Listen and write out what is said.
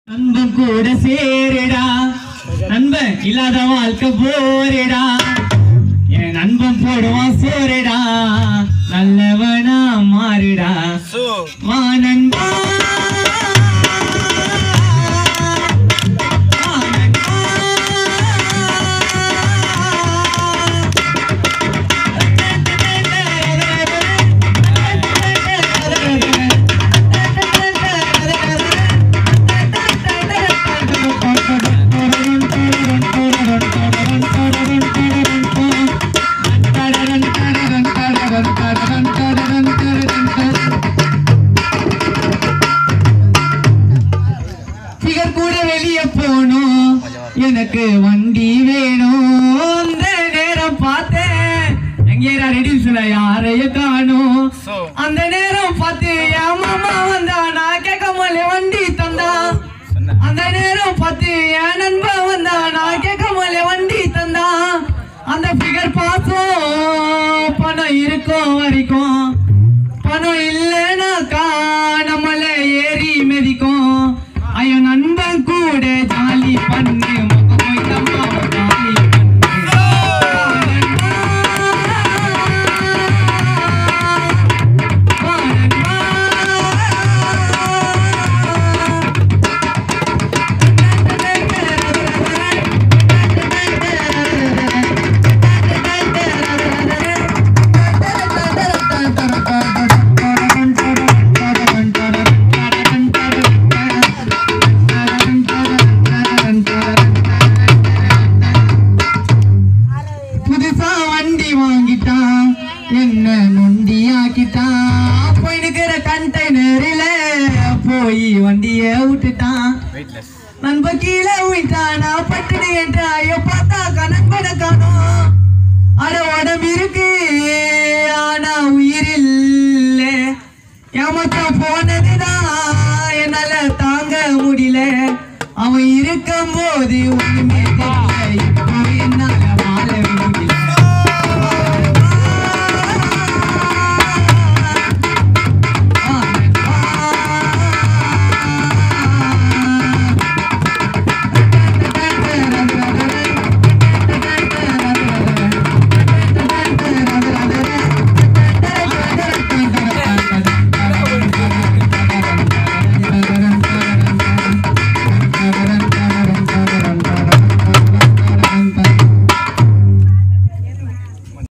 நண்பன் கூட சேருடா நண்பன் இல்லாத வாழ்க்கை போருடா என் நண்பன் போடுவான் சோறுடா நல்லவனா மாறுடா வா நண்பா வா நண்பா. ஃபிகர் கூட வெளியே போகணும் எனக்கு வண்டி வேணும் அந்த நேரம் பார்த்தேன் எங்கேயா ரெடியூஸ்ல யாரையும் காணும் அந்த நேரம் பார்த்து என் மாமா வந்தா நான் கேட்காமலே வண்டி தந்தா அந்த நேரம் பார்த்து என் நண்பன் வந்தா நான் கேட்காமலே வண்டி தந்தா அந்த ஃபிகர் பாசம் பணம் இருக்கும் வரைக்கும் பணம் இல்லைனாக்கா நம்மள ஏறி மிதிக்கும் ஐயோ நண்பன் கூட ஜாலி பண்ணு முகம் வைத்தம்மா ஜாலி பண்ணு வா நண்பா. புதுசா வண்டி வாங்கிட்டான் என்ன நொண்டி ஆக்கிட்டான் போய் நிக்கிற கண்டெய்னரில போய் வண்டிய விட்டுட்டான் நண்ப கீழே விட்டான் நான் பட்டுடு என்று ஐயோ பார்த்தா கணக்கு காணும் அட உடம்பு இருக்கு ஆனா உயிர் இல்ல ஏமாத்தான் போனதுதான் என்னால தாங்க முடியல அவன் இருக்கும் போது